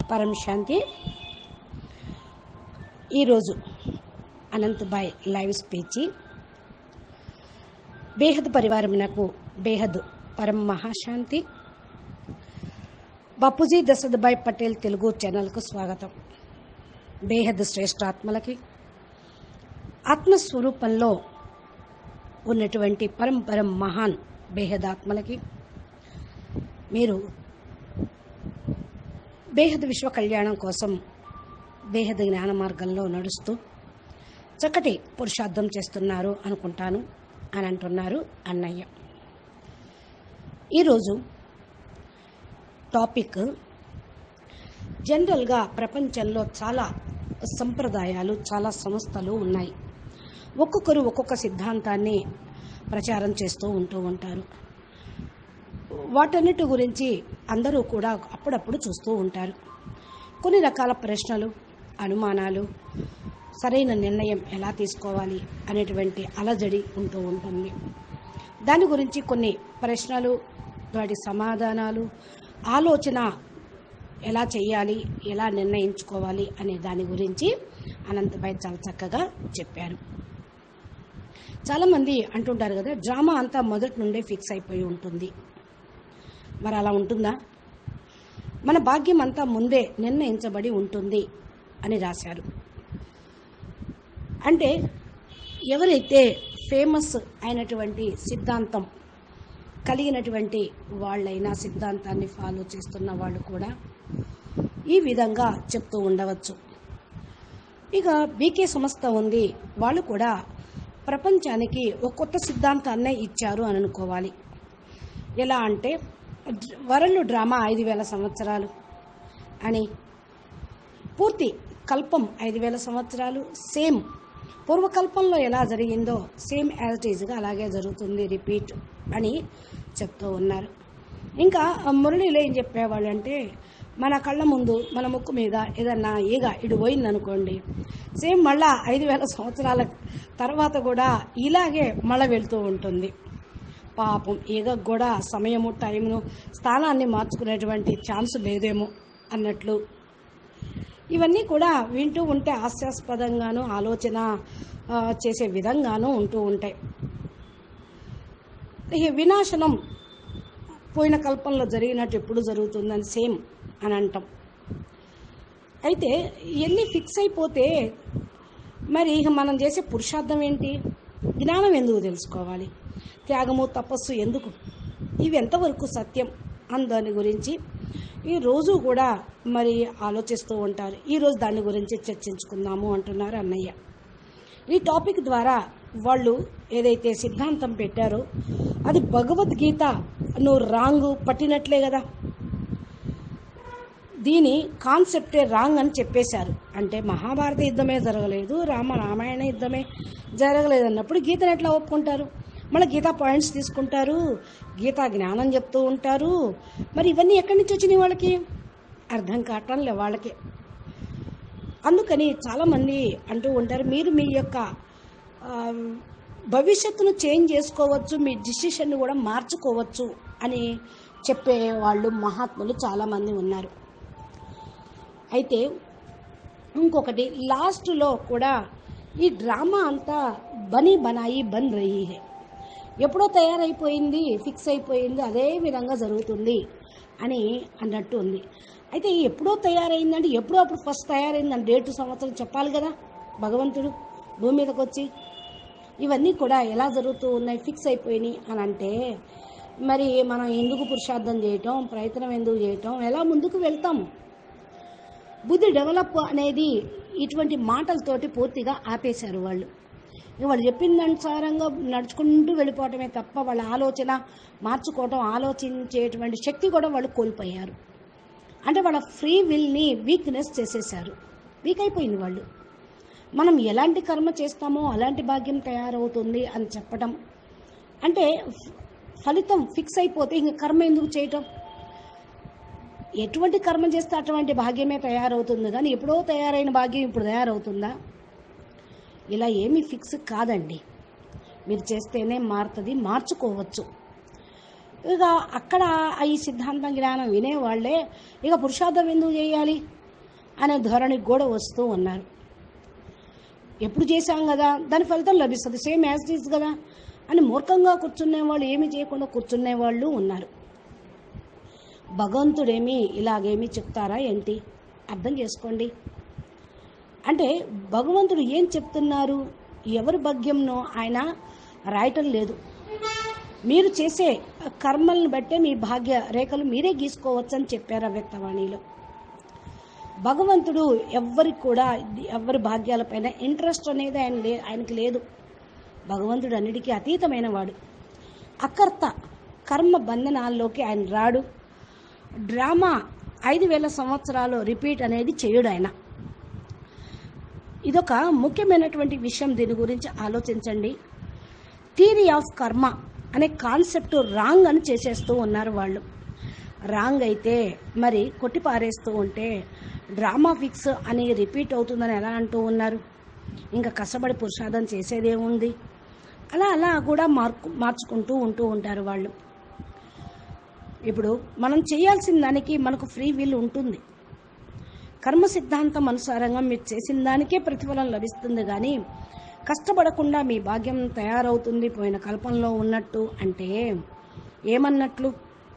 పరం శాంతి ఈరోజు అనంతబాయ్ live speech బేహద్ పరివారమునకు బేహద్ పరం మహాశాంతి బాపూజీ దశరథభాయ్ పటేల్ తెలుగు ఛానల్కు స్వాగతం బేహద్ శ్రేష్ఠాత్మలకి ఆత్మస్వరూపంలో ఉన్నటువంటి పరం పరం మహాన్ బేహద్ ఆత్మలకి మీరు బేహద్ విశ్వ కళ్యాణం కోసం బేహద్ జ్ఞాన మార్గంలో నడుస్తూ చక్కటి పురుషార్థం చేస్తున్నారు అనుకుంటాను అని అంటున్నారు అన్నయ్య ఈరోజు టాపిక్ జనరల్గా ప్రపంచంలో చాలా సంప్రదాయాలు చాలా సంస్థలు ఉన్నాయి ఒక్కొక్కరు ఒక్కొక్క సిద్ధాంతాన్ని ప్రచారం చేస్తూ ఉంటూ ఉంటారు వాటన్నిటి గురించి అందరూ కూడా అప్పుడప్పుడు చూస్తూ ఉంటారు కొన్ని రకాల ప్రశ్నలు అనుమానాలు సరైన నిర్ణయం ఎలా తీసుకోవాలి అనేటువంటి అలజడి ఉంటూ ఉంటుంది దాని గురించి కొన్ని ప్రశ్నలు వాటి సమాధానాలు ఆలోచన ఎలా చేయాలి ఎలా నిర్ణయించుకోవాలి అనే దాని గురించి అనంతభాయ్ చాలా చక్కగా చెప్పారు చాలామంది అంటుంటారు కదా డ్రామా అంతా మొదటి నుండే ఫిక్స్ అయిపోయి ఉంటుంది మరి అలా ఉంటుందా మన భాగ్యం అంతా ముందే నిర్ణయించబడి ఉంటుంది అని రాశారు అంటే ఎవరైతే ఫేమస్ అయినటువంటి సిద్ధాంతం కలిగినటువంటి వాళ్ళైనా సిద్ధాంతాన్ని ఫాలో చేస్తున్న వాళ్ళు కూడా ఈ విధంగా చెప్తూ ఉండవచ్చు ఇక బీకే సంస్థ ఉంది వాళ్ళు కూడా ప్రపంచానికి ఒక కొత్త సిద్ధాంతాన్నే ఇచ్చారు అని అనుకోవాలి ఎలా అంటే వరల్డ్ డ్రామా ఐదు వేల సంవత్సరాలు అని పూర్తి కల్పం ఐదు వేల సంవత్సరాలు సేమ్ పూర్వకల్పంలో ఎలా జరిగిందో సేమ్ యాజ్ ఇట్ ఈజ్గా అలాగే జరుగుతుంది రిపీట్ అని చెప్తూ ఉన్నారు ఇంకా మురళిలో ఏం చెప్పేవాళ్ళు అంటే మన కళ్ళ ముందు మన ముక్కు మీద ఏదన్నా ఈగ ఇటు పోయిందనుకోండి సేమ్ మళ్ళా ఐదు వేల సంవత్సరాల తర్వాత కూడా ఇలాగే మళ్ళా వెళ్తూ ఉంటుంది పాపం ఈగ కూడా సమయము టైంను స్థానాన్ని మార్చుకునేటువంటి ఛాన్స్ లేదేమో అన్నట్లు ఇవన్నీ కూడా వింటూ ఉంటే హాస్యాస్పదంగాను ఆలోచన ఆ, చేసే విధంగానూ ఉంటూ ఉంటాయి ఈ వినాశనం పోయిన కల్పంలో జరిగినట్టు ఎప్పుడు జరుగుతుందని సేమ్ అని అంటాం అయితే ఇవన్నీ ఫిక్స్ అయిపోతే మరి ఇక మనం చేసే పురుషార్థం ఏంటి జ్ఞానం ఎందుకు తెలుసుకోవాలి త్యాగము తపస్సు ఎందుకు ఇవి ఎంతవరకు సత్యం అని దాని గురించి ఈ రోజు కూడా మరి ఆలోచిస్తూ ఉంటారు ఈరోజు దాని గురించి చర్చించుకుందాము అంటున్నారు అన్నయ్య ఈ టాపిక్ ద్వారా వాళ్ళు ఏదైతే సిద్ధాంతం పెట్టారో అది భగవద్గీత నువ్వు రాంగ్ పట్టినట్లే కదా దీని కాన్సెప్టే రాంగ్ అని చెప్పేశారు అంటే మహాభారత యుద్ధమే జరగలేదు రామ రామాయణ యుద్ధమే జరగలేదు అన్నప్పుడు గీతను ఎట్లా ఒప్పుకుంటారు మళ్ళీ గీతా పాయింట్స్ తీసుకుంటారు గీతా జ్ఞానం చెప్తూ ఉంటారు మరి ఇవన్నీ ఎక్కడి నుంచి వచ్చినాయి వాళ్ళకి అర్థం కావటంలే వాళ్ళకి అందుకని చాలామంది అంటూ ఉంటారు మీరు మీ యొక్క ఆ, భవిష్యత్తును చేంజ్ చేసుకోవచ్చు మీ డిసిషన్ని కూడా మార్చుకోవచ్చు అని చెప్పే వాళ్ళు మహాత్ములు చాలామంది ఉన్నారు అయితే ఇంకొకటి లాస్ట్లో కూడా ఈ డ్రామా అంతా బనీ బనాయి బన్ రహీ హే ఎప్పుడో తయారైపోయింది ఫిక్స్ అయిపోయింది అదే విధంగా జరుగుతుంది అని అన్నట్టు ఉంది అయితే ఎప్పుడో తయారైందంటే ఎప్పుడో అప్పుడు ఫస్ట్ తయారైందని డేటు సంవత్సరం చెప్పాలి కదా భగవంతుడు భూమి మీదకి వచ్చి ఇవన్నీ కూడా ఎలా జరుగుతూ ఉన్నాయి ఫిక్స్ అయిపోయినాయి అని అంటే మరి మనం ఎందుకు పురుషార్థం చేయటం ప్రయత్నం ఎందుకు చేయటం ఎలా ముందుకు వెళ్తాము బుద్ధి డెవలప్ అనేది ఇటువంటి మాటలతోటి పూర్తిగా ఆపేశారు వాళ్ళు ఇక వాళ్ళు చెప్పిన అనుసారంగా నడుచుకుంటూ వెళ్ళిపోవటమే తప్ప వాళ్ళ ఆలోచన మార్చుకోవటం ఆలోచించేటువంటి శక్తి కూడా వాళ్ళు కోల్పోయారు అంటే వాళ్ళ ఫ్రీ విల్ని వీక్నెస్ చేసేసారు వీక్ అయిపోయింది వాళ్ళు మనం ఎలాంటి కర్మ చేస్తామో అలాంటి భాగ్యం తయారవుతుంది అని చెప్పటం అంటే ఫ- ఫలితం ఫిక్స్ అయిపోతే ఇంక కర్మ ఎందుకు చేయటం ఎటువంటి కర్మ చేస్తే అటువంటి భాగ్యమే తయారవుతుంది కానీ ఎప్పుడో తయారైన భాగ్యం ఇప్పుడు తయారవుతుందా ఇలా ఏమీ ఫిక్స్ కాదండి మీరు చేస్తేనే మారుతుంది మార్చుకోవచ్చు ఇక అక్కడ ఈ సిద్ధాంతం జ్ఞానం వినేవాళ్ళే ఇక పురుషార్థం ఎందుకు చేయాలి అనే ధోరణికి కూడా వస్తూ ఉన్నారు ఎప్పుడు చేశాం కదా దాని ఫలితం లభిస్తుంది సేమ్ యాజ్ ఇట్ ఈజ్ కదా అని మూర్ఖంగా కూర్చునే వాళ్ళు ఏమీ చేయకుండా కూర్చునే వాళ్ళు ఉన్నారు భగవంతుడేమి ఇలాగేమి చెప్తారా ఏంటి అర్థం చేసుకోండి అంటే భగవంతుడు ఏం చెప్తున్నారు ఎవరి భాగ్యంనో ఆయన రాయటం లేదు మీరు చేసే కర్మలను బట్టే మీ భాగ్య రేఖలు మీరే గీసుకోవచ్చు అని చెప్పారు అవ్యక్తవాణిలో భగవంతుడు ఎవ్వరికి కూడా ఎవరి భాగ్యాలపైన ఇంట్రెస్ట్ అనేది ఆయన లే ఆయనకి లేదు భగవంతుడు అన్నిటికీ అతీతమైన వాడు అకర్త కర్మ బంధనాల్లోకి ఆయన రాడు డ్రామా ఐదు వేల సంవత్సరాలు రిపీట్ అనేది చేయడు ఆయన ఇదొక ముఖ్యమైనటువంటి విషయం దీని గురించి ఆలోచించండి థియరీ ఆఫ్ కర్మ అనే కాన్సెప్ట్ రాంగ్ అని చేసేస్తూ ఉన్నారు వాళ్ళు రాంగ్ అయితే మరి కొట్టి పారేస్తూ ఉంటే డ్రామా ఫిక్స్ అని రిపీట్ అవుతుందని ఎలా అంటూ ఉన్నారు ఇంకా కష్టపడి పురుషార్థం చేసేదేముంది అలా అలా కూడా మార్కు మార్చుకుంటూ ఉంటూ ఉంటారు వాళ్ళు ఇప్పుడు మనం చేయాల్సిన దానికి మనకు ఫ్రీ విల్ ఉంటుంది కర్మ సిద్ధాంతం అనుసారంగా మీరు చేసిన దానికే ప్రతిఫలం లభిస్తుంది కానీ కష్టపడకుండా మీ భాగ్యం తయారవుతుంది పోయిన కల్పంలో ఉన్నట్టు అంటే ఏమన్నట్లు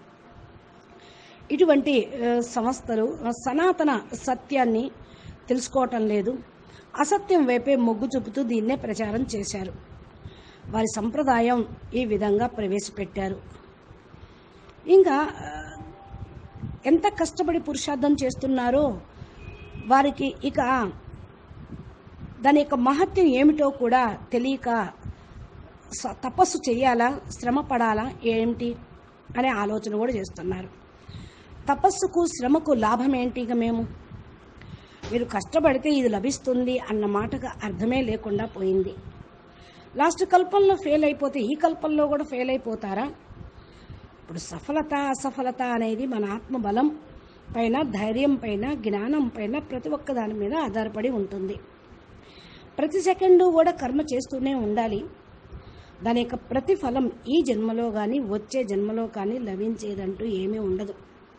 ఇటువంటి ఆ, సంస్థలు ఆ, సనాతన సత్యాన్ని తెలుసుకోవటం లేదు అసత్యం వైపే మొగ్గు చూపుతూ దీన్నే ప్రచారం చేశారు వారి సంప్రదాయం ఈ విధంగా ప్రవేశపెట్టారు ఇంకా ఆ, ఎంత కష్టపడి పురుషార్థం చేస్తున్నారో వారికి ఇక దాని యొక్క మహత్యం ఏమిటో కూడా తెలియక స- తపస్సు చేయాలా శ్రమ పడాలా ఏమిటి అనే ఆలోచన కూడా చేస్తున్నారు తపస్సుకు శ్రమకు లాభం ఏంటి ఇక మేము మీరు కష్టపడితే ఇది లభిస్తుంది అన్న మాటకు అర్థమే లేకుండా పోయింది లాస్ట్ కల్పంలో ఫెయిల్ అయిపోతే ఈ కల్పంలో కూడా ఫెయిల్ అయిపోతారా ఇప్పుడు సఫలత అసఫలత అనేది మన ఆత్మబలం పైన ధైర్యం పైన జ్ఞానం పైన ప్రతి ఒక్క దాని మీద ఆధారపడి ఉంటుంది ప్రతి సెకండు కూడా కర్మ చేస్తూనే ఉండాలి దాని యొక్క ప్రతిఫలం ఈ జన్మలో కానీ వచ్చే జన్మలో కానీ లభించేదంటూ ఏమీ ఉండదు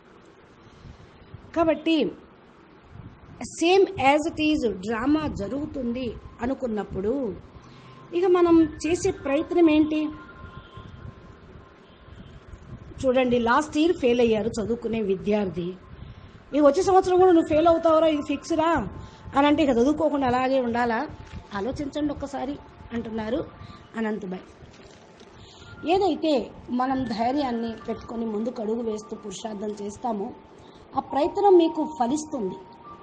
కాబట్టి same as it is drama జరుగుతుంది అనుకున్నప్పుడు ఇక మనం చేసే ప్రయత్నం ఏంటి చూడండి లాస్ట్ ఇయర్ ఫెయిల్ అయ్యారు చదువుకునే విద్యార్థి ఇక వచ్చే సంవత్సరం కూడా నువ్వు ఫెయిల్ అవుతావురా ఇది ఫిక్స్ రా అని అంటే ఇక చదువుకోకుండా అలాగే ఉండాలా ఆలోచించండి ఒక్కసారి అంటున్నారు అనంతబాయ్ ఏదైతే మనం ధైర్యాన్ని పెట్టుకొని ముందుకు అడుగు వేస్తూ పురుషార్థం చేస్తామో ఆ ప్రయత్నం మీకు ఫలిస్తుంది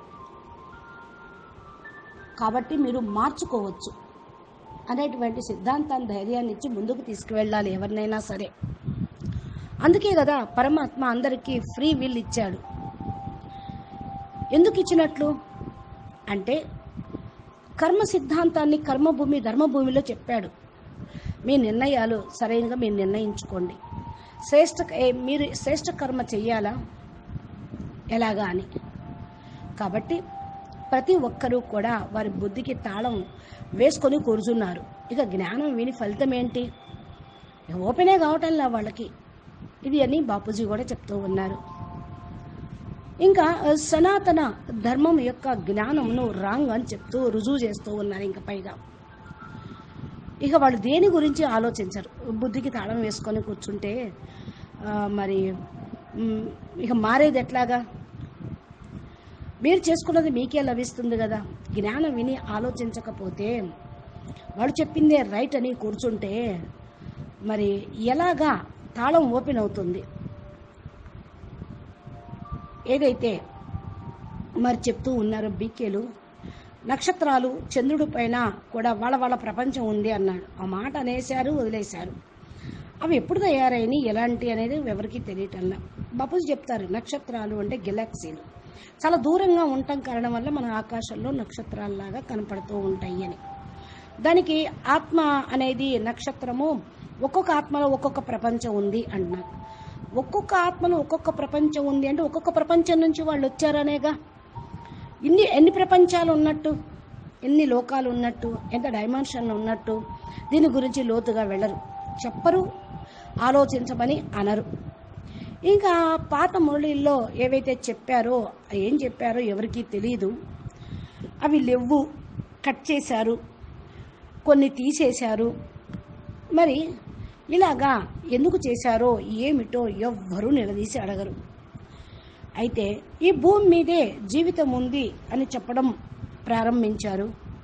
కాబట్టి మీరు మార్చుకోవచ్చు అనేటువంటి సిద్ధాంతాన్ని ధైర్యాన్ని ఇచ్చి ముందుకు తీసుకువెళ్ళాలి ఎవరినైనా సరే అందుకే కదా పరమాత్మ అందరికీ ఫ్రీ విల్ ఇచ్చాడు ఎందుకు ఇచ్చినట్లు అంటే కర్మ సిద్ధాంతాన్ని కర్మభూమి ధర్మభూమిలో చెప్పాడు మీ నిర్ణయాలు సరైనగా మీరు నిర్ణయించుకోండి శ్రేష్ట ఏ- మీరు శ్రేష్ట కర్మ చెయ్యాలా ఎలాగా అని కాబట్టి ప్రతి ఒక్కరూ కూడా వారి బుద్ధికి తాళం వేసుకొని కూర్చున్నారు ఇక జ్ఞానం విని ఫలితం ఏంటి ఇక ఓపెనే కావటంలా వాళ్ళకి ఇది అని బాపూజీ కూడా చెప్తూ ఉన్నారు ఇంకా ఆ, సనాతన ధర్మం యొక్క జ్ఞానంను రాంగ్ అని చెప్తూ రుజువు చేస్తూ ఉన్నారు ఇంకా పైగా ఇక వాళ్ళు దేని గురించి ఆలోచించరు బుద్ధికి తాళం వేసుకొని కూర్చుంటే ఆ, మరి మ్, ఇక మారేది ఎట్లాగా మీరు చేసుకున్నది మీకే లభిస్తుంది కదా జ్ఞానం విని ఆలోచించకపోతే వాడు చెప్పిందే రైట్ అని కూర్చుంటే మరి ఎలాగా తాళం ఓపెన్ అవుతుంది ఏదైతే మరి చెప్తూ ఉన్నారు బీకేలు నక్షత్రాలు చంద్రుడి పైన కూడా వాళ్ళ వాళ్ళ ప్రపంచం ఉంది అన్నాడు ఆ మాట అనేశారు వదిలేశారు అవి ఎప్పుడు తయారైనవి ఎలాంటి అనేది ఎవరికి తెలియటంలా బాపూజీ చెప్తారు నక్షత్రాలు అంటే గెలాక్సీలు చాలా దూరంగా ఉండటం కారణం వల్ల మన ఆకాశంలో నక్షత్రాల్లాగా కనపడుతూ ఉంటాయి అని దానికి ఆత్మ అనేది నక్షత్రము ఒక్కొక్క ఆత్మలో ఒక్కొక్క ప్రపంచం ఉంది అంటున్నారు ఒక్కొక్క ఆత్మలో ఒక్కొక్క ప్రపంచం ఉంది అంటే ఒక్కొక్క ప్రపంచం నుంచి వాళ్ళు వచ్చారనేగా ఇన్ని ఎన్ని ప్రపంచాలు ఉన్నట్టు ఎన్ని లోకాలు ఉన్నట్టు ఎంత డైమెన్షన్లు ఉన్నట్టు దీని గురించి లోతుగా వెళ్ళరు చెప్పరు ఆలోచించమని అనరు ఇంకా పాత మురళిల్లో ఏవైతే చెప్పారో ఏం చెప్పారో ఎవరికీ తెలియదు అవి లేవు కట్ చేశారు కొన్ని తీసేశారు మరి ఇలాగా ఎందుకు చేశారో ఏమిటో ఎవ్వరూ నిలదీసి అడగరు అయితే ఈ భూమి మీదే జీవితం ఉంది అని చెప్పడం ప్రారంభించారు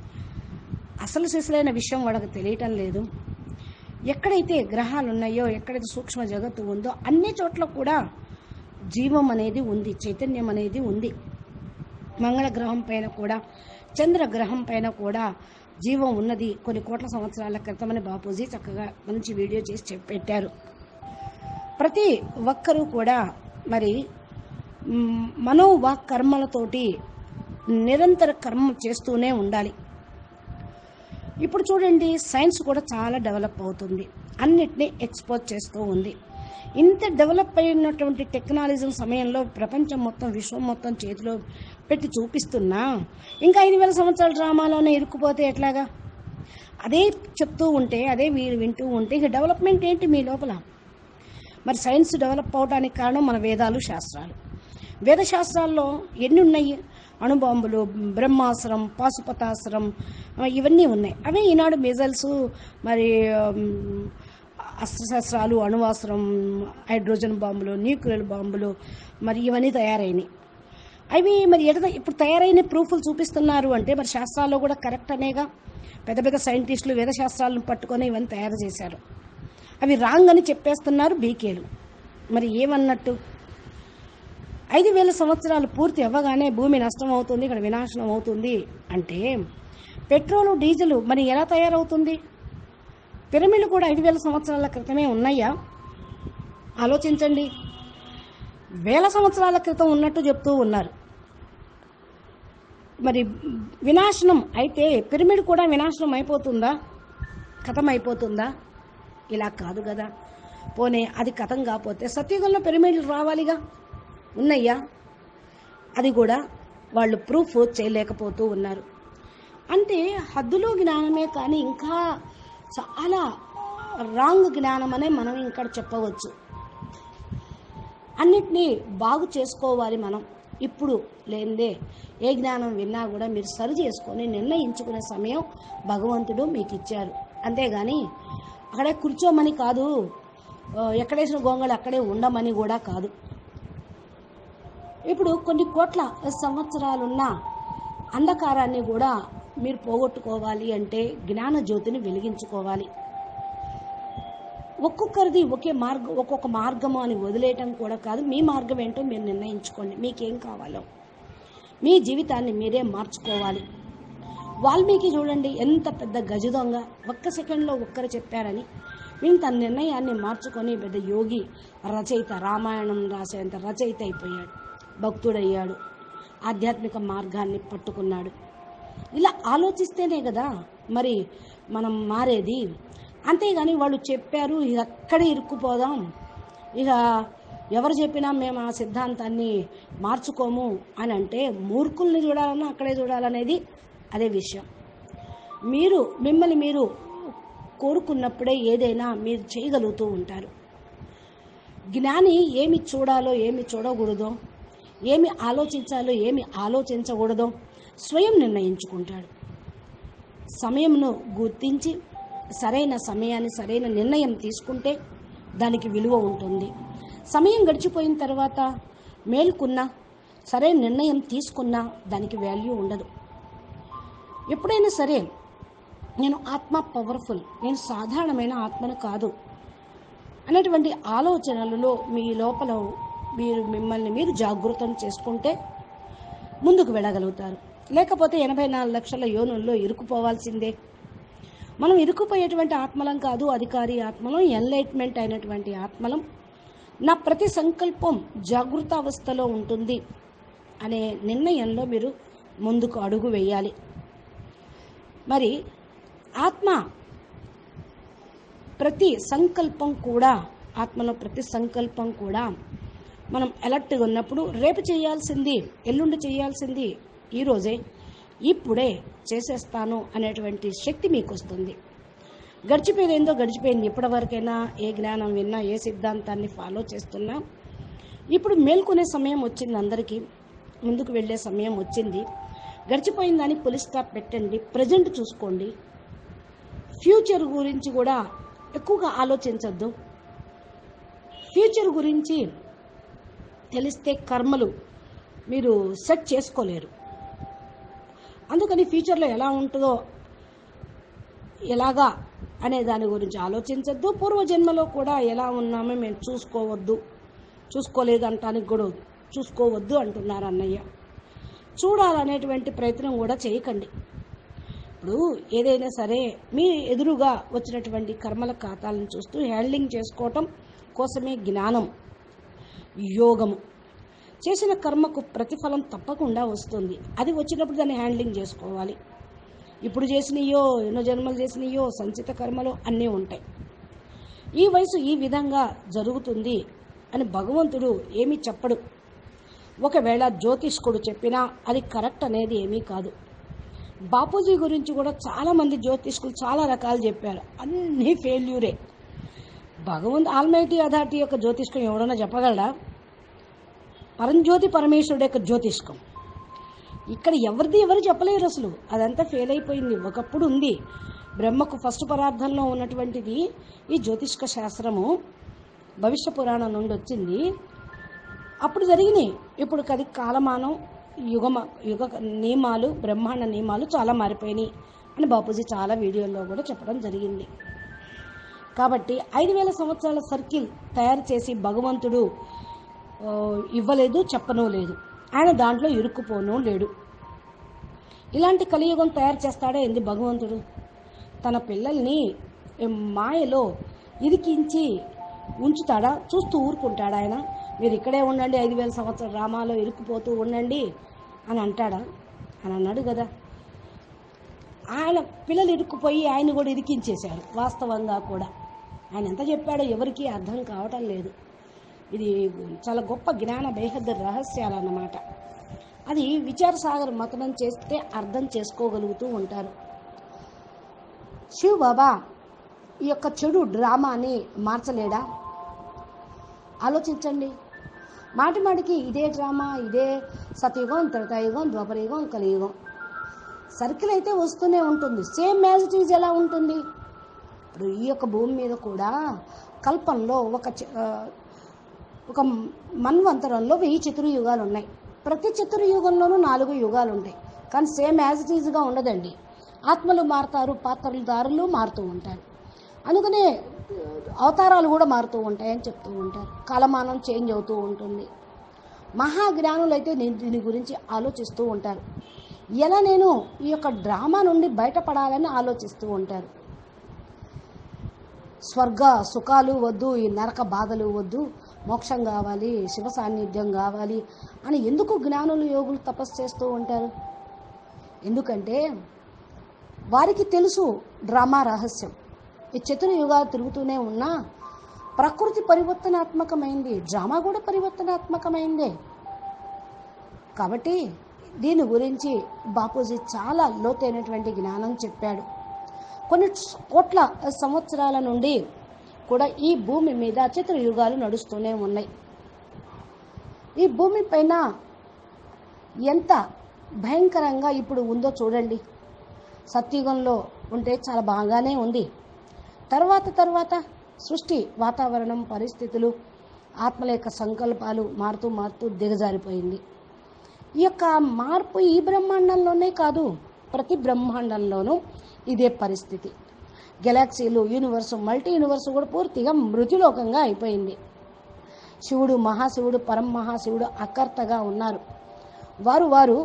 అసలు సిసలైన విషయం వాళ్ళకి తెలియటం లేదు ఎక్కడైతే గ్రహాలు ఉన్నాయో ఎక్కడైతే సూక్ష్మ జగత్తు ఉందో అన్ని చోట్ల కూడా జీవం అనేది ఉంది చైతన్యం అనేది ఉంది మంగళ గ్రహం పైన కూడా చంద్ర గ్రహం పైన కూడా జీవం ఉన్నది కొన్ని కోట్ల సంవత్సరాల క్రితమని బాపూజీ చక్కగా మంచి వీడియో చేసి చెప్పి పెట్టారు ప్రతి ఒక్కరూ కూడా మరి మ్, మనోవాక్ కర్మలతోటి నిరంతర కర్మ చేస్తూనే ఉండాలి ఇప్పుడు చూడండి సైన్స్ కూడా చాలా డెవలప్ అవుతుంది అన్నిటినీ ఎక్స్పోజ్ చేస్తూ ఉంది ఇంత డెవలప్ అయినటువంటి టెక్నాలజీ సమయంలో ప్రపంచం మొత్తం విశ్వం మొత్తం చేతిలో పెట్టి చూపిస్తున్నా ఇంకా ఐదు వేల సంవత్సరాల డ్రామాలోనే ఇరుక్కుపోతే ఎట్లాగా అదే చెప్తూ ఉంటే అదే మీరు వింటూ ఉంటే ఇక డెవలప్మెంట్ ఏంటి మీ లోపల మరి సైన్స్ డెవలప్ అవడానికి కారణం మన వేదాలు శాస్త్రాలు వేద శాస్త్రాల్లో ఎన్ని ఉన్నాయి అణుబాంబులు బ్రహ్మాస్త్రం పాశుపతాస్త్రం ఆ, ఇవన్నీ ఉన్నాయి అవే ఈనాడు మిజైల్స్ మరి ఉమ్, అస్త్రశస్త్రాలు అణువాస్త్రం హైడ్రోజన్ బాంబులు న్యూక్లియర్ బాంబులు మరి ఇవన్నీ తయారైనాయి అవి మరి ఎట ఇప్పుడు తయారైన ప్రూఫ్లు చూపిస్తున్నారు అంటే మరి శాస్త్రాల్లో కూడా కరెక్ట్ అనేగా పెద్ద పెద్ద సైంటిస్టులు వేద శాస్త్రాలను పట్టుకొని ఇవన్నీ తయారు చేశారు అవి రాంగ్ అని చెప్పేస్తున్నారు బీకేలు మరి ఏమన్నట్టు ఐదు వేల సంవత్సరాలు పూర్తి అవ్వగానే భూమి నష్టం అవుతుంది ఇక్కడ వినాశనం అవుతుంది అంటే పెట్రోలు డీజిల్ మరి ఎలా తయారవుతుంది పిరమిడ్లు కూడా ఐదు వేల సంవత్సరాల క్రితమే ఉన్నాయా ఆలోచించండి వేల సంవత్సరాల క్రితం ఉన్నట్టు చెప్తూ ఉన్నారు మరి వినాశనం అయితే పిరమిడ్ కూడా వినాశనం అయిపోతుందా కథం అయిపోతుందా ఇలా కాదు కదా పోనీ అది కథం కాకపోతే సత్యుగంలో పిరమిడ్లు రావాలిగా ఉన్నాయా అది కూడా వాళ్ళు ప్రూఫ్ చేయలేకపోతూ ఉన్నారు అంటే హద్దులో జ్ఞానమే కానీ ఇంకా చాలా రాంగ్ జ్ఞానం అనే మనం ఇంకా చెప్పవచ్చు అన్నిటినీ బాగు చేసుకోవాలి మనం ఇప్పుడు లేనిదే ఏ జ్ఞానం విన్నా కూడా మీరు సరి చేసుకొని నిర్ణయించుకునే సమయం భగవంతుడు మీకు ఇచ్చారు అంతేగాని అక్కడే కూర్చోమని కాదు ఆ, ఎక్కడేసిన గొంగళి అక్కడే ఉండమని కూడా కాదు ఇప్పుడు కొన్ని కోట్ల సంవత్సరాలున్న అంధకారాన్ని కూడా మీరు పోగొట్టుకోవాలి అంటే జ్ఞాన జ్యోతిని వెలిగించుకోవాలి ఒక్కొక్కరిది ఒకే మార్గం ఒక్కొక్క మార్గము అని వదిలేయటం కూడా కాదు మీ మార్గం ఏంటో మీరు నిర్ణయించుకోండి మీకేం కావాలో మీ జీవితాన్ని మీరే మార్చుకోవాలి వాల్మీకి చూడండి ఎంత పెద్ద గజ దొంగ ఒక్క సెకండ్లో ఒక్కరు చెప్పారని వీళ్ళు తన నిర్ణయాన్ని మార్చుకొని పెద్ద యోగి రచయిత రామాయణం రాసేంత రచయిత అయిపోయాడు భక్తుడయ్యాడు ఆధ్యాత్మిక మార్గాన్ని పట్టుకున్నాడు ఇలా ఆలోచిస్తేనే కదా మరి మనం మారేది అంతేగాని వాళ్ళు చెప్పారు ఇక అక్కడే ఇరుక్కుపోదాం ఇక ఎవరు చెప్పినా మేము ఆ సిద్ధాంతాన్ని మార్చుకోము అని అంటే మూర్ఖుల్ని చూడాలన్నా అక్కడే చూడాలనేది అదే విషయం మీరు మిమ్మల్ని మీరు కోరుకున్నప్పుడే ఏదైనా మీరు చేయగలుగుతూ ఉంటారు జ్ఞాని ఏమి చూడాలో ఏమి చూడకూడదో ఏమి ఆలోచించాలో ఏమి ఆలోచించకూడదో స్వయం నిర్ణయించుకుంటాడు సమయంను గుర్తించి సరైన సమయాన్ని సరైన నిర్ణయం తీసుకుంటే దానికి విలువ ఉంటుంది సమయం గడిచిపోయిన తర్వాత మేల్కున్నా సరైన నిర్ణయం తీసుకున్నా దానికి వాల్యూ ఉండదు ఎప్పుడైనా సరే నేను ఆత్మ పవర్ఫుల్ నేను సాధారణమైన ఆత్మను కాదు అనేటువంటి ఆలోచనలలో మీ లోపల మీరు మిమ్మల్ని మీరు జాగృతం చేసుకుంటే ముందుకు వెళ్ళగలుగుతారు లేకపోతే ఎనభై నాలుగు లక్షల యోనుల్లో ఇరుక్కుపోవాల్సిందే మనం ఇరుక్కుపోయేటువంటి ఆత్మలం కాదు అధికారి ఆత్మలం ఎన్లైట్మెంట్ అయినటువంటి ఆత్మలం నా ప్రతి సంకల్పం జాగృత అవస్థలో ఉంటుంది అనే నిర్ణయంలో మీరు ముందుకు అడుగు వేయాలి మరి ఆత్మ ప్రతి సంకల్పం కూడా ఆత్మలో ప్రతి సంకల్పం కూడా మనం అలర్ట్గా ఉన్నప్పుడు రేపు చేయాల్సింది ఎల్లుండి చేయాల్సింది ఈరోజే ఇప్పుడే చేసేస్తాను అనేటువంటి శక్తి మీకు వస్తుంది గడిచిపోయేది ఏందో గడిచిపోయింది ఇప్పటివరకైనా ఏ జ్ఞానం విన్నా ఏ సిద్ధాంతాన్ని ఫాలో చేస్తున్నా ఇప్పుడు మేల్కొనే సమయం వచ్చింది అందరికీ ముందుకు వెళ్ళే సమయం వచ్చింది గడిచిపోయిన దానికి పోలీస్ స్టాప్ పెట్టండి ప్రజెంట్ చూసుకోండి ఫ్యూచర్ గురించి కూడా ఎక్కువగా ఆలోచించద్దు ఫ్యూచర్ గురించి తెలిస్తే కర్మలు మీరు సెట్ చేసుకోలేరు అందుకని ఫ్యూచర్లో ఎలా ఉంటుందో ఎలాగా అనే దాని గురించి ఆలోచించద్దు పూర్వజన్మలో కూడా ఎలా ఉన్నామో మేము చూసుకోవద్దు చూసుకోలేదు అంటానికి కూడా చూసుకోవద్దు అంటున్నారు అన్నయ్య చూడాలనేటువంటి ప్రయత్నం కూడా చేయకండి ఇప్పుడు ఏదైనా సరే మీ ఎదురుగా వచ్చినటువంటి కర్మల ఖాతాలను చూస్తూ హ్యాండ్లింగ్ చేసుకోవటం కోసమే జ్ఞానం యోగము చేసిన కర్మకు ప్రతిఫలం తప్పకుండా వస్తుంది అది వచ్చినప్పుడు దాన్ని హ్యాండ్లింగ్ చేసుకోవాలి ఇప్పుడు చేసినయో ఎన్నో జన్మలు చేసినయో సంచిత కర్మలు అన్నీ ఉంటాయి ఈ వయసు ఈ విధంగా జరుగుతుంది అని భగవంతుడు ఏమీ చెప్పడు ఒకవేళ జ్యోతిష్కుడు చెప్పినా అది కరెక్ట్ అనేది ఏమీ కాదు బాపూజీ గురించి కూడా చాలామంది జ్యోతిష్కులు చాలా రకాలు చెప్పారు అన్నీ ఫెయిల్యూరే భగవంతు ఆల్మైటీ అథారిటీ యొక్క జ్యోతిష్కం ఎవడన్నా చెప్పగలడా పరంజ్యోతి పరమేశ్వరుడు యొక్క జ్యోతిష్కం ఇక్కడ ఎవరిది ఎవరు చెప్పలేరు అసలు అదంతా ఫెయిల్ అయిపోయింది ఒకప్పుడు ఉంది బ్రహ్మకు ఫస్ట్ పదార్థంలో ఉన్నటువంటిది ఈ జ్యోతిష్క శాస్త్రము భవిష్య పురాణం నుండి వచ్చింది అప్పుడు జరిగినాయి ఇప్పుడు కది కాలమానం యుగమ యుగ నియమాలు బ్రహ్మాండ నియమాలు చాలా మారిపోయినాయి అని బాపూజీ చాలా వీడియోల్లో కూడా చెప్పడం జరిగింది కాబట్టి ఐదు వేల సంవత్సరాల సర్కిల్ తయారు చేసి భగవంతుడు ఆ, ఇవ్వలేదు చెప్పనూ లేదు ఆయన దాంట్లో ఇరుక్కుపోనూ లేడు ఇలాంటి కలియుగం తయారు చేస్తాడే ఏంది భగవంతుడు తన పిల్లల్ని ఏ మాయలో ఇరికించి ఉంచుతాడా చూస్తూ ఊరుకుంటాడా ఆయన మీరు ఇక్కడే ఉండండి ఐదు వేల సంవత్సరాల రామాలో ఇరుక్కుపోతూ ఉండండి అని అంటాడా అని అన్నాడు కదా ఆయన పిల్లలు ఇరుక్కుపోయి ఆయన కూడా ఇరికించేశారు వాస్తవంగా కూడా ఆయన ఎంత చెప్పాడో ఎవరికీ అర్థం కావటం లేదు ఇది చాలా గొప్ప జ్ఞాన బేహద్దు రహస్యాలు అన్నమాట అది విచారసాగర్ మతనం చేస్తే అర్థం చేసుకోగలుగుతూ ఉంటారు శివ్ బాబా ఈ యొక్క చెడు డ్రామాని మార్చలేడా ఆలోచించండి మాటి మాటికి ఇదే డ్రామా ఇదే సతయుగం త్రేతాయుగం ద్వాపరయుగం కలియుగం సర్కిల్ అయితే వస్తూనే ఉంటుంది సేమ్ యాజ్ ఇట్ ఈజ్ ఎలా ఉంటుంది ఇప్పుడు ఈ యొక్క భూమి మీద కూడా కల్పంలో ఒక చ- ఆ, ఒక మన్వంతరంలో వెయ్యి చతుర్యుగాలు ఉన్నాయి ప్రతి చతుర్యుగంలోనూ నాలుగు యుగాలు ఉంటాయి కానీ సేమ్ యాజ్ ఇట్ ఈజ్గా ఉండదండి ఆత్మలు మారుతారు పాత్రలు దారులు మారుతూ ఉంటారు అందుకనే అవతారాలు కూడా మారుతూ ఉంటాయని చెప్తూ ఉంటారు కాలమానం చేంజ్ అవుతూ ఉంటుంది మహాజ్ఞానులు అయితే నేను దీని గురించి ఆలోచిస్తూ ఉంటారు ఎలా నేను ఈ యొక్క డ్రామా నుండి బయటపడాలని ఆలోచిస్తూ ఉంటారు స్వర్గ సుఖాలు వద్దు ఈ నరక బాధలు వద్దు మోక్షం కావాలి శివ సాన్నిధ్యం కావాలి అని ఎందుకు జ్ఞానులు యోగులు తపస్సు చేస్తూ ఉంటారు ఎందుకంటే వారికి తెలుసు డ్రామా రహస్యం ఈ చతుర్యుగాలు తిరుగుతూనే ఉన్నా ప్రకృతి పరివర్తనాత్మకమైంది డ్రామా కూడా పరివర్తనాత్మకమైందే కాబట్టి దీని గురించి బాపూజీ చాలా లోతైనటువంటి జ్ఞానం చెప్పాడు కొన్ని కోట్ల సంవత్సరాల నుండి కూడా ఈ భూమి మీద చతుర్యుగాలు నడుస్తూనే ఉన్నాయి ఈ భూమి పైన ఎంత భయంకరంగా ఇప్పుడు ఉందో చూడండి సత్యుగంలో ఉంటే చాలా బాగానే ఉంది తర్వాత తర్వాత సృష్టి వాతావరణం పరిస్థితులు ఆత్మల యొక్క సంకల్పాలు మారుతూ మారుతూ దిగజారిపోయింది ఈ యొక్క మార్పు ఈ బ్రహ్మాండంలోనే కాదు ప్రతి బ్రహ్మాండంలోనూ ఇదే పరిస్థితి గెలాక్సీలు యూనివర్స్ మల్టీ యూనివర్స్ కూడా పూర్తిగా మృతిలోకంగా అయిపోయింది శివుడు మహాశివుడు పరం మహాశివుడు అకర్తగా ఉన్నారు వారు వారు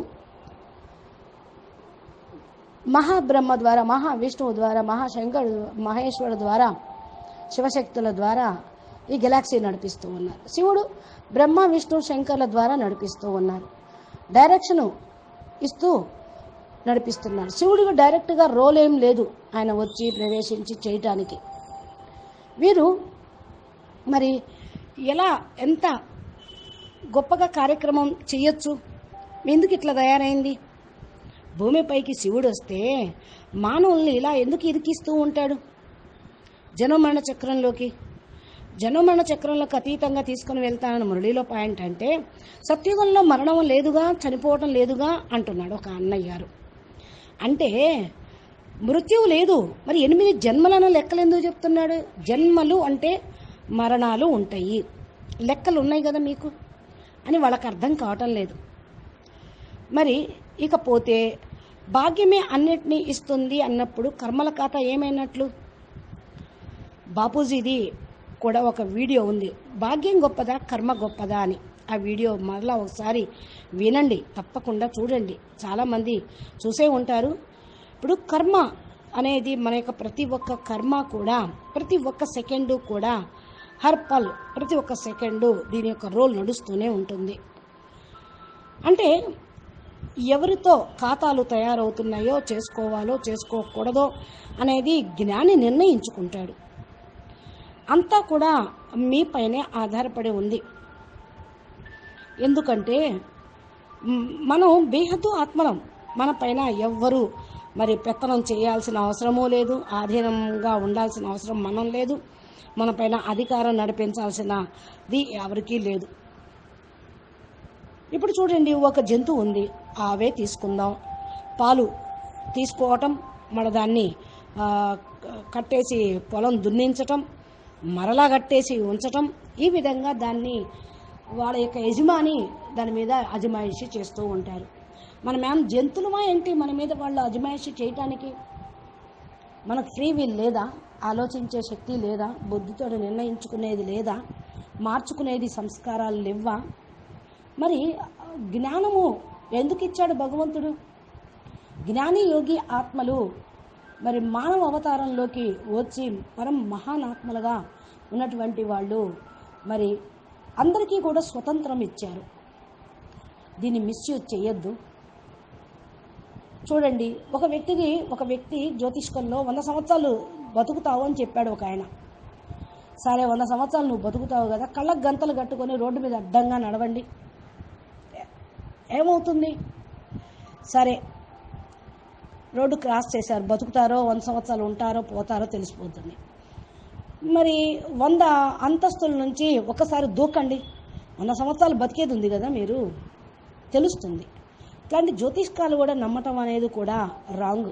మహాబ్రహ్మ ద్వారా మహావిష్ణువు ద్వారా మహాశంకరుడు మహేశ్వరుడు ద్వారా శివశక్తుల ద్వారా ఈ గెలాక్సీ నడిపిస్తూ ఉన్నారు శివుడు బ్రహ్మ విష్ణు శంకర్ల ద్వారా నడిపిస్తూ ఉన్నారు డైరెక్షను ఇస్తూ నడిపిస్తున్నారు శివుడికి డైరెక్ట్గా రోల్ ఏం లేదు ఆయన వచ్చి ప్రవేశించి చేయటానికి వీరు మరి ఎలా ఎంత గొప్పగా కార్యక్రమం చేయొచ్చు ఎందుకు ఇట్లా తయారైంది భూమిపైకి శివుడు వస్తే మానవుల్ని ఇలా ఎందుకు ఇరికిస్తూ ఉంటాడు జనమరణ చక్రంలోకి జన్మమరణ చక్రంలోకి అతీతంగా తీసుకుని వెళ్తానని మురళిలో పాయింట్ అంటే సత్యుగంలో మరణం లేదుగా చనిపోవటం లేదుగా అంటున్నాడు ఒక అన్నయ్య గారు అంటే మృత్యువు లేదు మరి ఎనిమిది జన్మలను లెక్కలు ఎందుకు చెప్తున్నాడు జన్మలు అంటే మరణాలు ఉంటాయి లెక్కలు ఉన్నాయి కదా మీకు అని వాళ్ళకి అర్థం కావటం లేదు మరి ఇకపోతే భాగ్యమే అన్నిటినీ ఇస్తుంది అన్నప్పుడు కర్మల ఖాతా ఏమైనట్లు బాపూజీది కూడా ఒక వీడియో ఉంది భాగ్యం గొప్పదా కర్మ గొప్పదా అని ఆ వీడియో మరలా ఒకసారి వినండి తప్పకుండా చూడండి చాలామంది చూసే ఉంటారు ఇప్పుడు కర్మ అనేది మన యొక్క ప్రతి ఒక్క కర్మ కూడా ప్రతి ఒక్క సెకండు కూడా హర్ పల్ ప్రతి ఒక్క సెకండు దీని యొక్క రోల్ నడుస్తూనే ఉంటుంది అంటే ఎవరితో ఖాతాలు తయారవుతున్నాయో చేసుకోవాలో చేసుకోకూడదో అనేది జ్ఞాని నిర్ణయించుకుంటాడు అంతా కూడా మీ పైనే ఆధారపడి ఉంది ఎందుకంటే మ్, మనం బేహద్దు ఆత్మలం మన పైన ఎవ్వరు మరి పెత్తనం చేయాల్సిన అవసరమూ లేదు ఆధీనంగా ఉండాల్సిన అవసరం మనం లేదు మన పైన అధికారం నడిపించాల్సినది ఎవరికీ లేదు ఇప్పుడు చూడండి ఒక జంతువు ఉంది ఆవే తీసుకుందాం పాలు తీసుకోవటం మన దాన్ని ఆ, కట్టేసి పొలం దున్నించటం మరలా కట్టేసి ఉంచటం ఈ విధంగా దాన్ని వాళ్ళ యొక్క యజమాని దాని మీద అజమాయిషి చేస్తూ ఉంటారు మనం ఏం జంతువులమా ఏంటి మన మీద వాళ్ళు అజమాయిషి చేయటానికి మనకు ఫ్రీ విల్ లేదా ఆలోచించే శక్తి లేదా బుద్ధితో నిర్ణయించుకునేది లేదా మార్చుకునేది సంస్కారాలు లేవా మరి జ్ఞానము ఎందుకు ఇచ్చాడు భగవంతుడు జ్ఞాని యోగి ఆత్మలు మరి మానవ అవతారంలోకి వచ్చి పరం మహానాత్మలుగా ఉన్నటువంటి వాళ్ళు మరి అందరికీ కూడా స్వతంత్రం ఇచ్చారు దీన్ని మిస్యూజ్ చేయొద్దు చూడండి ఒక వ్యక్తికి ఒక వ్యక్తి జ్యోతిష్కంలో వంద సంవత్సరాలు బతుకుతావు అని చెప్పాడు ఒక ఆయన సరే వంద సంవత్సరాలు నువ్వు బతుకుతావు కదా కళ్ళకు గంతలు కట్టుకొని రోడ్డు మీద అడ్డంగా నడవండి ఏమవుతుంది సరే రోడ్డు క్రాస్ చేశారు బతుకుతారో వంద సంవత్సరాలు ఉంటారో పోతారో తెలిసిపోతుంది మరి వంద అంతస్తుల నుంచి ఒకసారి దూకండి వంద సంవత్సరాలు బతికేది ఉంది కదా మీరు తెలుస్తుంది ఇట్లాంటి జ్యోతిష్కాలు కూడా నమ్మటం అనేది కూడా రాంగ్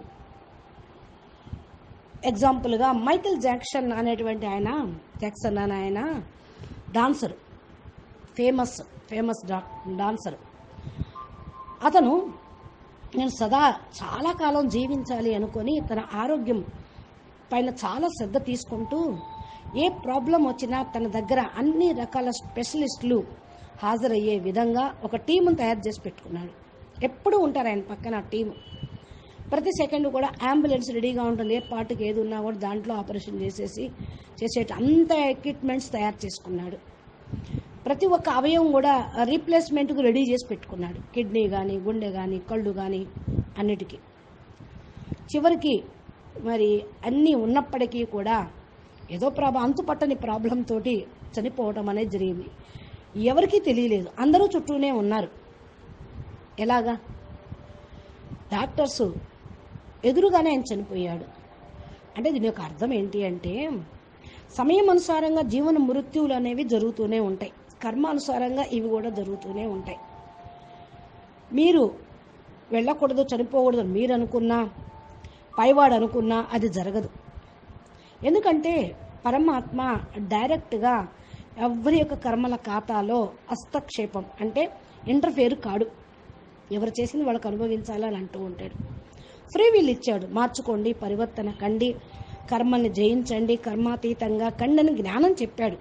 ఎగ్జాంపుల్గా మైకిల్ జాక్సన్ అనేటువంటి ఆయన జాక్సన్ అనే ఆయన డాన్సర్ ఫేమస్ ఫేమస్ డా డాన్సర్ అతను నేను సదా చాలా కాలం జీవించాలి అనుకొని తన ఆరోగ్యం పైన చాలా శ్రద్ధ తీసుకుంటూ ఏ ప్రాబ్లం వచ్చినా తన దగ్గర అన్ని రకాల స్పెషలిస్టులు హాజరయ్యే విధంగా ఒక టీమును తయారు చేసి పెట్టుకున్నాడు ఎప్పుడూ ఉంటారు ఆయన పక్కన ఆ టీము ప్రతి సెకండ్ కూడా అంబులెన్స్ రెడీగా ఉంటుంది ఏ పార్టీకి ఏది ఉన్నా కూడా దాంట్లో ఆపరేషన్ చేసేసి చేసేట అంత ఎక్విప్మెంట్స్ తయారు చేసుకున్నాడు ప్రతి ఒక్క అవయవం కూడా రీప్లేస్మెంట్కు రెడీ చేసి పెట్టుకున్నాడు కిడ్నీ కానీ గుండె కానీ కళ్ళు కానీ అన్నిటికీ చివరికి మరి అన్నీ ఉన్నప్పటికీ కూడా ఏదో ప్రాబ అంతుపట్టని ప్రాబ్లం తోటి చనిపోవటం అనేది జరిగింది ఎవరికీ తెలియలేదు అందరూ చుట్టూనే ఉన్నారు ఎలాగా డాక్టర్స్ ఎదురుగానే ఆయన చనిపోయాడు అంటే దీని యొక్క అర్థం ఏంటి అంటే సమయం అనుసారంగా జీవన మృత్యువులు అనేవి జరుగుతూనే ఉంటాయి కర్మానుసారంగా ఇవి కూడా జరుగుతూనే ఉంటాయి మీరు వెళ్ళకూడదు చనిపోకూడదు మీరు అనుకున్నా పైవాడు అనుకున్నా అది జరగదు ఎందుకంటే పరమాత్మ డైరెక్ట్గా ఎవరి యొక్క కర్మల ఖాతాలో హస్తక్షేపం అంటే ఇంటర్ఫేర్ కాడు ఎవరు చేసింది వాళ్ళకి అనుభవించాలని అంటూ ఉంటాడు ఫ్రీ విల్ ఇచ్చాడు మార్చుకోండి పరివర్తన కండి కర్మల్ని జయించండి కర్మాతీతంగా కండని జ్ఞానం చెప్పాడు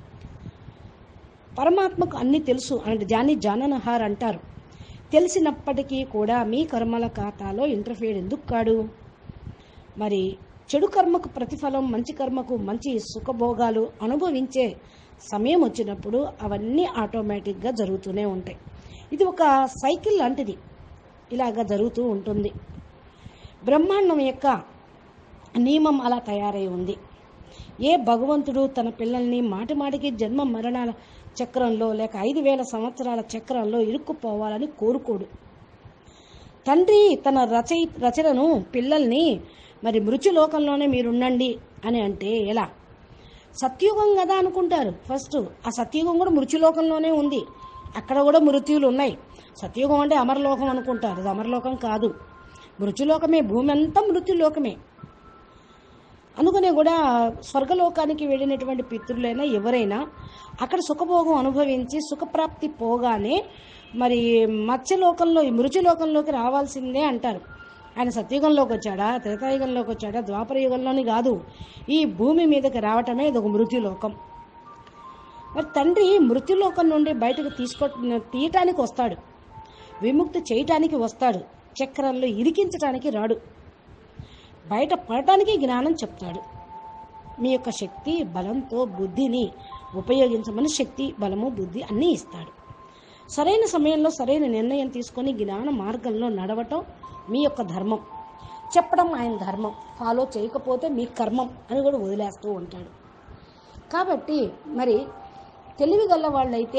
పరమాత్మకు అన్నీ తెలుసు అంటే జాని జాననహార్ అంటారు తెలిసినప్పటికీ కూడా మీ కర్మల ఖాతాలో ఇంటర్ఫియర్ ఎందుకు కాడు మరి చెడు కర్మకు ప్రతిఫలం మంచి కర్మకు మంచి సుఖభోగాలు అనుభవించే సమయం వచ్చినప్పుడు అవన్నీ ఆటోమేటిక్గా జరుగుతూనే ఉంటాయి ఇది ఒక సైకిల్ లాంటిది ఇలాగా జరుగుతూ ఉంటుంది బ్రహ్మాండం యొక్క నియమం అలా తయారై ఉంది ఏ భగవంతుడు తన పిల్లల్ని మాటిమాటికి జన్మ మరణాల చక్రంలో లేక ఐదు వేల సంవత్సరాల చక్రంలో ఇరుక్కుపోవాలని కోరుకోడు తండ్రి తన రచయి రచనను పిల్లల్ని మరి మృత్యులోకంలోనే మీరుండండి అని అంటే ఎలా సత్యుగం కదా అనుకుంటారు ఫస్ట్ ఆ సత్యుగం కూడా మృత్యులోకంలోనే ఉంది అక్కడ కూడా మృత్యువులు ఉన్నాయి సత్యుగం అంటే అమరలోకం అనుకుంటారు అది అమరలోకం కాదు మృత్యులోకమే భూమి అంతా మృత్యులోకమే అందుకనే కూడా స్వర్గలోకానికి వెళ్ళినటువంటి పితృలైనా ఎవరైనా అక్కడ సుఖభోగం అనుభవించి సుఖప్రాప్తి పోగానే మరి మత్స్యలోకంలో ఈ మృత్యులోకంలోకి రావాల్సిందే అంటారు ఆయన సత్యుగంలోకి వచ్చాడా త్రేతాయుగంలోకి వచ్చాడా ద్వాపర యుగంలోని కాదు ఈ భూమి మీదకి రావటమే ఇది ఒక మృత్యులోకం మరి తండ్రి మృత్యులోకం నుండి బయటకు తీసుకో తీయటానికి వస్తాడు విముక్తి చేయటానికి వస్తాడు చక్రాల్లో ఇరికించటానికి రాడు బయట పడటానికి జ్ఞానం చెప్తాడు మీ యొక్క శక్తి బలంతో బుద్ధిని ఉపయోగించమని శక్తి బలము బుద్ధి అన్నీ ఇస్తాడు సరైన సమయంలో సరైన నిర్ణయం తీసుకొని జ్ఞాన మార్గంలో నడవటం మీ యొక్క ధర్మం చెప్పడం ఆయన ధర్మం ఫాలో చేయకపోతే మీ కర్మం అని కూడా వదిలేస్తూ ఉంటాడు కాబట్టి మరి తెలివి గల వాళ్ళైతే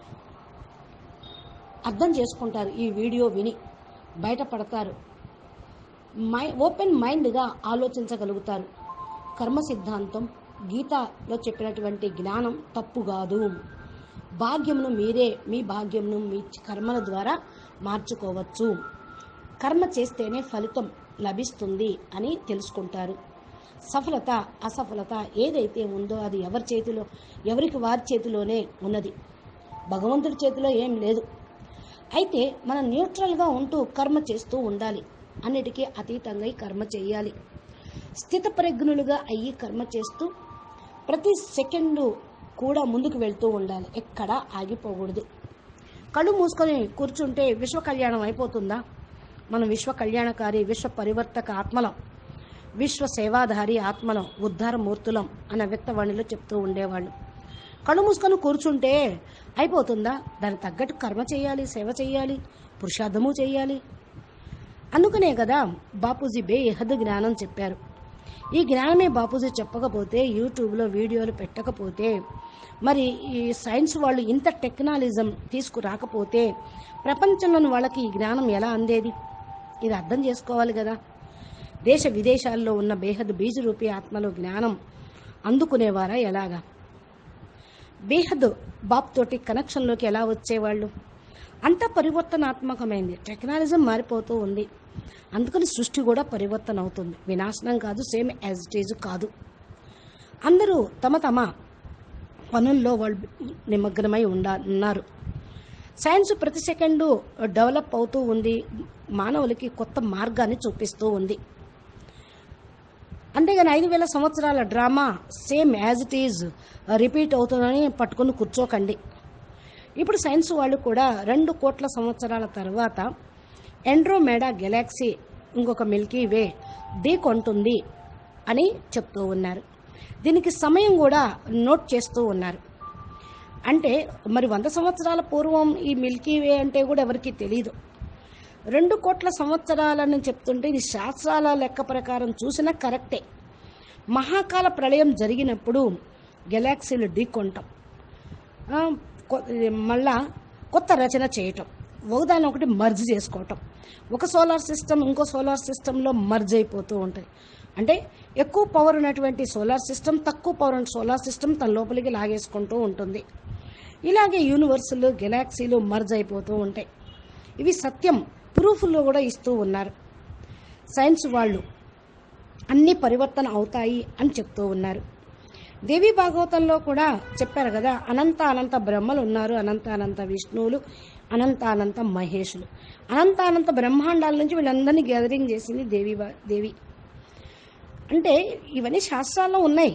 అర్థం చేసుకుంటారు ఈ వీడియో విని బయటపడతారు మై ఓపెన్ మైండ్గా ఆలోచించగలుగుతారు కర్మ సిద్ధాంతం గీతలో చెప్పినటువంటి జ్ఞానం తప్పు కాదు భాగ్యమును మీరే మీ భాగ్యమును మీ కర్మల ద్వారా మార్చుకోవచ్చు కర్మ చేస్తేనే ఫలితం లభిస్తుంది అని తెలుసుకుంటారు సఫలత అసఫలత ఏదైతే ఉందో అది ఎవరి చేతిలో ఎవరికి వారి చేతిలోనే ఉన్నది భగవంతుడి చేతిలో ఏం లేదు అయితే మనం న్యూట్రల్గా ఉంటూ కర్మ చేస్తూ ఉండాలి అన్నిటికీ అతీతంగా ఈ కర్మ చేయాలి స్థితప్రజ్ఞులుగా అయ్యి కర్మ చేస్తూ ప్రతి సెకండు కూడా ముందుకు వెళ్తూ ఉండాలి ఎక్కడా ఆగిపోకూడదు కళ్ళు మూసుకొని కూర్చుంటే విశ్వ కళ్యాణం అయిపోతుందా మనం విశ్వ కళ్యాణకారి విశ్వ పరివర్తక ఆత్మలం విశ్వ సేవాధారి ఆత్మలం ఉద్ధారమూర్తులం అన్న వ్యక్తవాణిలో చెప్తూ ఉండేవాళ్ళు కళ్ళు మూసుకొని కూర్చుంటే అయిపోతుందా దానికి తగ్గట్టు కర్మ చేయాలి సేవ చేయాలి పురుషార్థము చేయాలి అందుకనే కదా బాపూజీ బేహద్ జ్ఞానం చెప్పారు ఈ జ్ఞానమే బాపూజీ చెప్పకపోతే యూట్యూబ్లో వీడియోలు పెట్టకపోతే మరి ఈ సైన్స్ వాళ్ళు ఇంత టెక్నాలజం తీసుకురాకపోతే ప్రపంచంలోని వాళ్ళకి ఈ జ్ఞానం ఎలా అందేది ఇది అర్థం చేసుకోవాలి కదా దేశ విదేశాల్లో ఉన్న బేహద్ బీజరూపి ఆత్మలో జ్ఞానం అందుకునేవారా ఎలాగా బేహద్ బాప్ తోటి కనెక్షన్లోకి ఎలా వచ్చేవాళ్ళు అంత పరివర్తనాత్మకమైంది టెక్నాలజీ మారిపోతూ ఉంది అందుకని సృష్టి కూడా పరివర్తన అవుతుంది వినాశనం కాదు సేమ్ యాజ్ ఇట్ ఈజ్ కాదు అందరూ తమ తమ పనుల్లో వాళ్ళు నిమగ్నమై ఉండా ఉన్నారు సైన్స్ ప్రతి సెకండు డెవలప్ అవుతూ ఉంది మానవులకి కొత్త మార్గాన్ని చూపిస్తూ ఉంది అంతేగాని ఐదు వేల సంవత్సరాల drama same as it is repeat అవుతుందని పట్టుకొని కూర్చోకండి ఇప్పుడు సైన్స్ వాళ్ళు కూడా రెండు కోట్ల సంవత్సరాల తర్వాత ఎండ్రోమేడా గెలాక్సీ ఇంకొక మిల్కీ వే ఢీకొంటుంది అని చెప్తూ ఉన్నారు దీనికి సమయం కూడా నోట్ చేస్తూ ఉన్నారు అంటే మరి వంద సంవత్సరాల పూర్వం ఈ మిల్కీ వే అంటే కూడా ఎవరికీ తెలియదు రెండు కోట్ల సంవత్సరాలని చెప్తుంటే ఇది శాస్త్రాల లెక్క ప్రకారం చూసినా కరెక్టే మహాకాల ప్రళయం జరిగినప్పుడు గెలాక్సీలు ఢీకొంటాం ఆ, కొ- మళ్ళా కొత్త రచన చేయటం ఒకదాని ఒకటి మర్జ్ చేసుకోవటం ఒక సోలార్ సిస్టమ్ ఇంకో సోలార్ సిస్టంలో మర్జ్ అయిపోతూ ఉంటాయి అంటే ఎక్కువ పవర్ ఉన్నటువంటి సోలార్ సిస్టమ్ తక్కువ పవర్ ఉన్న సోలార్ సిస్టమ్ తన లోపలికి లాగేసుకుంటూ ఉంటుంది ఇలాగే యూనివర్సులు గెలాక్సీలు మర్జ్ అయిపోతూ ఉంటాయి ఇవి సత్యం ప్రూఫ్లో కూడా ఇస్తూ ఉన్నారు సైన్స్ వాళ్ళు అన్ని పరివర్తన అవుతాయి అని చెప్తూ ఉన్నారు దేవి భాగవతంలో కూడా చెప్పారు కదా అనంత అనంత బ్రహ్మలు ఉన్నారు అనంత అనంత విష్ణువులు అనంత అనంత మహేషులు అనంత అనంత బ్రహ్మాండాల నుంచి వీళ్ళందరినీ గ్యాదరింగ్ చేసింది దేవి బా- దేవి అంటే ఇవన్నీ శాస్త్రాల్లో ఉన్నాయి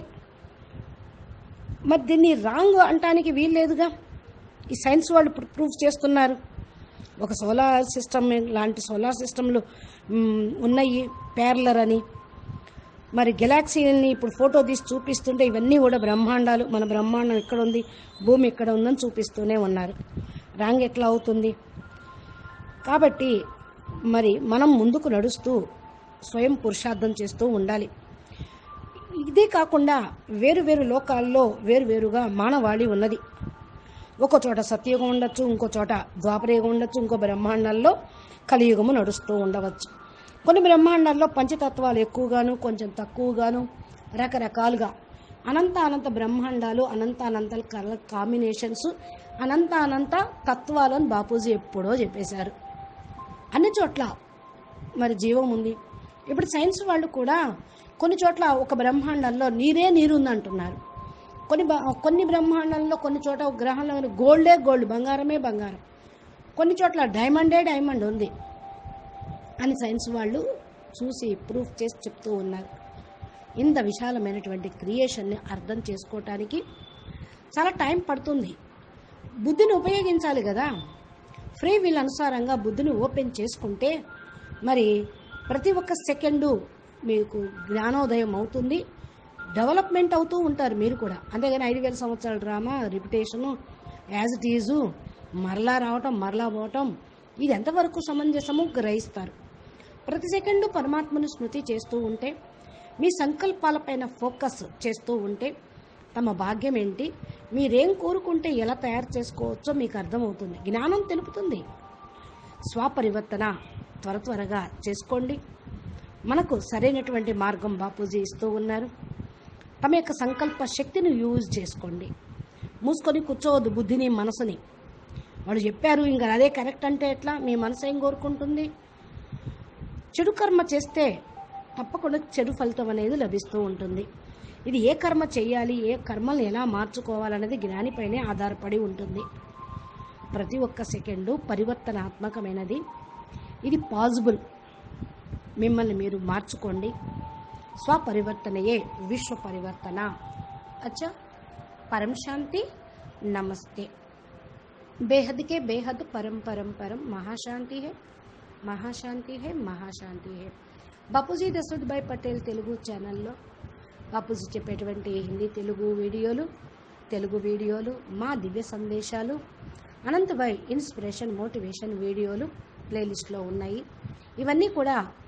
మరి దీన్ని రాంగ్ అంటానికి వీల్లేదుగా ఈ సైన్స్ వాళ్ళు ప్రూ- ప్రూఫ్ చేస్తున్నారు ఒక సోలార్ సిస్టమ్ లాంటి సోలార్ సిస్టమ్లు మ్, ఉన్నాయి పేర్లర్ అని మరి గెలాక్సీని ఇప్పుడు ఫోటో తీసి చూపిస్తుంటే ఇవన్నీ కూడా బ్రహ్మాండాలు మన బ్రహ్మాండం ఇక్కడ ఉంది భూమి ఇక్కడ ఉందని చూపిస్తూనే ఉన్నారు రాంగ్ ఎట్లా అవుతుంది కాబట్టి మరి మనం ముందుకు నడుస్తూ స్వయం పురుషార్థం చేస్తూ ఉండాలి ఇదే కాకుండా వేరు వేరు లోకాల్లో వేరు వేరుగా మానవాళి ఉన్నది ఒక చోట సత్యయుగం ఉండొచ్చు ఇంకో చోట ద్వాపరయుగం ఉండొచ్చు ఇంకో బ్రహ్మాండాల్లో కలియుగము నడుస్తూ ఉండవచ్చు కొన్ని బ్రహ్మాండాల్లో పంచతత్వాలు ఎక్కువగాను కొంచెం తక్కువగాను రకరకాలుగా అనంత అనంత బ్రహ్మాండాలు అనంత అనంత కలర్ కాంబినేషన్స్ అనంత అనంత తత్వాలను బాపూజీ ఎప్పుడో చెప్పేశారు అన్ని చోట్ల మరి జీవం ఉంది ఇప్పుడు సైన్స్ వాళ్ళు కూడా కొన్ని చోట్ల ఒక బ్రహ్మాండంలో నీరే నీరు ఉందంటున్నారు కొన్ని బ- కొన్ని బ్రహ్మాండంలో కొన్ని చోట ఒక గ్రహంలో గోల్డే గోల్డ్ బంగారమే బంగారం కొన్ని చోట్ల డైమండే డైమండ్ ఉంది అని సైన్స్ వాళ్ళు చూసి ప్రూఫ్ చేసి చెప్తూ ఉన్నారు ఇంత విశాలమైనటువంటి క్రియేషన్ని అర్థం చేసుకోవటానికి చాలా టైం పడుతుంది బుద్ధిని ఉపయోగించాలి కదా ఫ్రీ వీల్ అనుసారంగా బుద్ధిని ఓపెన్ చేసుకుంటే మరి ప్రతి ఒక్క సెకండు మీకు జ్ఞానోదయం అవుతుంది డెవలప్మెంట్ అవుతూ ఉంటారు మీరు కూడా అంతేగాని ఐదు వేల సంవత్సరాల drama repetition as it is మరలా రావటం మరలా పోవటం ఇది ఎంతవరకు సమంజసమో గ్రహిస్తారు ప్రతి సెకండు పరమాత్మను స్మృతి చేస్తూ ఉంటే మీ సంకల్పాలపైన ఫోకస్ చేస్తూ ఉంటే తమ భాగ్యం ఏంటి మీరేం కోరుకుంటే ఎలా తయారు చేసుకోవచ్చో మీకు అర్థమవుతుంది జ్ఞానం తెలుపుతుంది స్వపరివర్తన త్వర త్వరగా చేసుకోండి మనకు సరైనటువంటి మార్గం బాపూజీ ఇస్తూ ఉన్నారు తమ యొక్క సంకల్ప శక్తిని యూజ్ చేసుకోండి మూసుకొని కూర్చోవద్దు బుద్ధిని మనసుని వాళ్ళు చెప్పారు ఇంకా అదే కరెక్ట్ అంటే ఎట్లా మీ మనసు ఏం కోరుకుంటుంది చెడు కర్మ చేస్తే తప్పకుండా చెడు ఫలితం అనేది లభిస్తూ ఉంటుంది ఇది ఏ కర్మ చేయాలి ఏ కర్మల్ని ఎలా మార్చుకోవాలనేది జ్ఞానిపైనే ఆధారపడి ఉంటుంది ప్రతి ఒక్క సెకండు పరివర్తనాత్మకమైనది ఇది పాజిబుల్ మిమ్మల్ని మీరు మార్చుకోండి స్వపరివర్తనయే విశ్వ పరివర్తన అచ్చా పరం శాంతి నమస్తే बेहद के बेहद परम परम परम महाशांति है మహాశాంతి హే మహాశాంతి హే బాపూజీ దశరథ్ పటేల్ తెలుగు ఛానల్లో బాపూజీ చెప్పేటువంటి హిందీ తెలుగు వీడియోలు తెలుగు వీడియోలు మా దివ్య సందేశాలు అనంతభాయ్ ఇన్స్పిరేషన్ మోటివేషన్ వీడియోలు ప్లేలిస్ట్లో ఉన్నాయి ఇవన్నీ కూడా